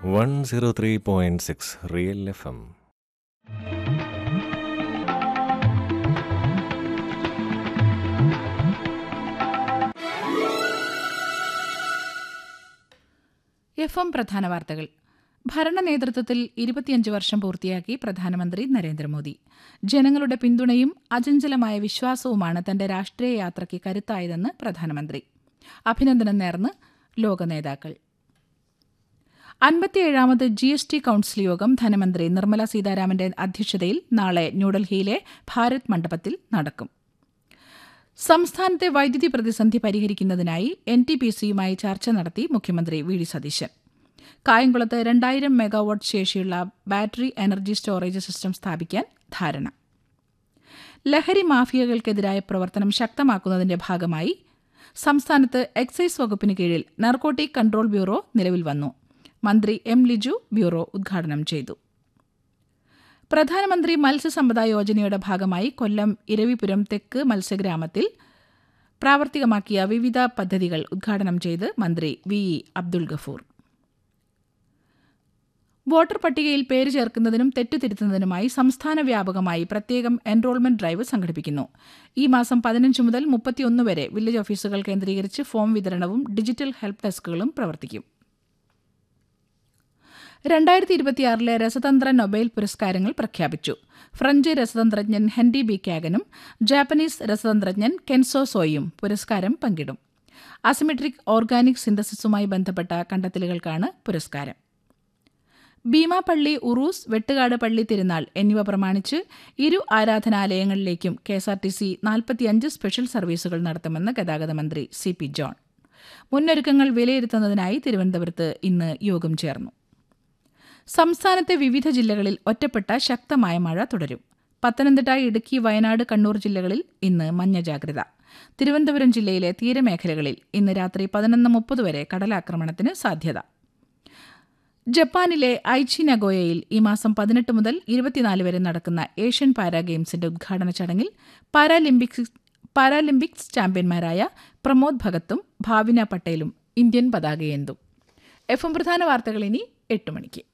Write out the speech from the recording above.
one zero three point six real F M F M പ്രധാന വാർത്തകൾ ഭരണ നേതൃത്വത്തിൽ ഇരുപത്തിയഞ്ച് വർഷം പൂർത്തിയാക്കി പ്രധാനമന്ത്രി നരേന്ദ്രമോദി ജനങ്ങളുടെ പിന്തുണയും അചഞ്ചലമായ വിശ്വാസവുമാണ് തന്റെ രാഷ്ട്രീയ യാത്രയ്ക്ക് കരുത്തായതെന്ന് പ്രധാനമന്ത്രി അഭിനന്ദനം നേർന്ന് ലോക നേതാക്കൾ അൻപത്തിയേഴാമത് ജി എസ് ടി കൌൺസിൽ യോഗം ധനമന്ത്രി നിർമ്മല സീതാരാമന്റെ അധ്യക്ഷതയിൽ നാളെ ന്യൂഡൽഹിയിലെ ഭാരത് മണ്ഡപത്തിൽ നടക്കും സംസ്ഥാനത്തെ വൈദ്യുതി പ്രതിസന്ധി പരിഹരിക്കുന്നതിനായി എൻ ടി പി സിയുമായി ചർച്ച നടത്തി മുഖ്യമന്ത്രി വി ഡി സതീശൻ കായംകുളത്ത് രണ്ടായിരം മെഗാവാട്ട് ശേഷിയുള്ള ബാറ്ററി എനർജി സ്റ്റോറേജ് സിസ്റ്റം സ്ഥാപിക്കാൻ ധാരണ ലഹരി മാഫിയകൾക്കെതിരായ പ്രവർത്തനം ശക്തമാക്കുന്നതിന്റെ ഭാഗമായി സംസ്ഥാനത്ത് എക്സൈസ് വകുപ്പിന് കീഴിൽ നർക്കോട്ടിക് കൺട്രോൾ ബ്യൂറോ നിലവിൽ വന്നു മന്ത്രി എം ലിജു ബ്യൂറോ ഉദ്ഘാടനം ചെയ്തു പ്രധാനമന്ത്രി മത്സ്യസമ്പദ യോജനയുടെ ഭാഗമായി കൊല്ലം ഇരവിപുരം തെക്ക് മത്സ്യഗ്രാമത്തിൽ പ്രാവർത്തികമാക്കിയ വിവിധ പദ്ധതികൾ ഉദ്ഘാടനം ചെയ്ത് മന്ത്രി V E Abdul Gafoor voter പട്ടികയിൽ പേര് ചേർക്കുന്നതിനും തെറ്റുതിരുത്തുന്നതിനുമായി സംസ്ഥാന വ്യാപകമായി പ്രത്യേകം എൻറോൾമെന്റ് ഡ്രൈവ് സംഘടിപ്പിക്കുന്നു ഈ മാസം പതിനഞ്ച് മുതൽ മുപ്പത്തിയൊന്ന് വരെ വില്ലേജ് ഓഫീസുകൾ കേന്ദ്രീകരിച്ച് ഫോം വിതരണവും ഡിജിറ്റൽ ഹെൽപ്പ് ഡെസ്കുകളും പ്രവർത്തിക്കും രണ്ടായിരത്തി ഇരുപത്തിയാറിലെ രസതന്ത്ര നൊബേൽ പുരസ്കാരങ്ങൾ പ്രഖ്യാപിച്ചു ഫ്രഞ്ച് രസതന്ത്രജ്ഞൻ ഹെൻറി ബി കാഗനും ജാപ്പനീസ് രസതന്ത്രജ്ഞൻ കെൻസോ സോയും പുരസ്കാരം പങ്കിടും അസിമെട്രിക് ഓർഗാനിക് സിന്തസിസുമായി ബന്ധപ്പെട്ട കണ്ടെത്തലുകൾക്കാണ് പുരസ്കാരം ഭീമാപള്ളി ഉറൂസ് വെട്ടുകാട് പള്ളി തിരുനാൾ എന്നിവ പ്രമാണിച്ച് ഇരു ആരാധനാലയങ്ങളിലേക്കും കെഎസ്ആർടിസി നാൽപ്പത്തിയഞ്ച് സ്പെഷ്യൽ സർവീസുകൾ നടത്തുമെന്ന് ഗതാഗത മന്ത്രി സി പി ജോൺ മുന്നൊരുക്കങ്ങൾ വിലയിരുത്തുന്നതിനായി തിരുവനന്തപുരത്ത് ഇന്ന് യോഗം ചേർന്നു സംസ്ഥാനത്തെ വിവിധ ജില്ലകളിൽ ഒറ്റപ്പെട്ട ശക്തമായ മഴ തുടരും പത്തനംതിട്ട ഇടുക്കി വയനാട് കണ്ണൂർ ജില്ലകളിൽ ഇന്ന് മഞ്ഞ ജാഗ്രത തിരുവനന്തപുരം ജില്ലയിലെ തീരമേഖലകളിൽ ഇന്ന് രാത്രി പതിനൊന്ന് മുപ്പത് വരെ കടലാക്രമണത്തിന് സാധ്യത ജപ്പാനിലെ ഐച്ചി നഗോയയിൽ ഈ മാസം പതിനെട്ട് മുതൽ ഇരുപത്തിനാല് വരെ നടക്കുന്ന ഏഷ്യൻ പാരാ ഗെയിംസിന്റെ ഉദ്ഘാടന ചടങ്ങിൽ പാരാലിമ്പിക്സ് പാരാലിമ്പിക്സ് ചാമ്പ്യന്മാരായ പ്രമോദ് ഭഗത്തും ഭാവിന പട്ടേലും ഇന്ത്യൻ പതാകയേന്തും എഫ് എം പ്രധാന വാർത്തകൾ ഇനി എട്ട് മണിക്ക്